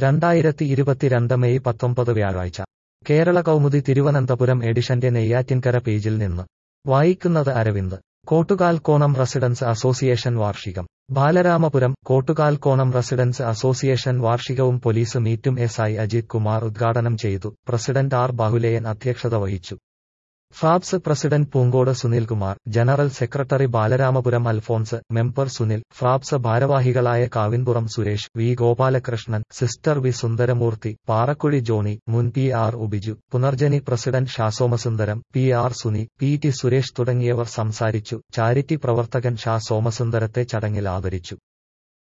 രണ്ടായിരത്തി ഇരുപത്തിരണ്ട് മെയ് പത്തൊമ്പത് വ്യാഴാഴ്ച കേരള കൗമുദി തിരുവനന്തപുരം എഡിഷന്റെ നെയ്യാറ്റിൻകര പേജിൽ നിന്ന് വായിക്കുന്നത് അരവിന്ദ് കോട്ടുകാൽക്കോണം റെസിഡൻസ് അസോസിയേഷൻ വാർഷികം ബാലരാമപുരം കോട്ടുകാൽക്കോണം റെസിഡൻസ് അസോസിയേഷൻ വാർഷികവും പോലീസ് മീറ്റും എസ് ഐ അജിത് കുമാർ ഉദ്ഘാടനം ചെയ്തു പ്രസിഡന്റ് ആർ ബാഹുലേയൻ അധ്യക്ഷത വഹിച്ചു FABS president Poonkode Sunilkumar general secretary Balaramapuram Alphonse member Sunil FRABS ഭാരവാഹികളായ Kavinpuram Suresh V Gopalakrishnan sister V Sundaramoorthy Parakuzhi Johny മുൻ പി ആർ ഉബിജു പുനർജനി പ്രസിഡന്റ് ഷാസോമസുന്ദരം P R Suni P T Suresh തുടങ്ങിയവർ സംസാരിച്ചു ചാരിറ്റി പ്രവർത്തകൻ ഷാ സോമസുന്ദരത്തെ ചടങ്ങിൽ ആദരിച്ചു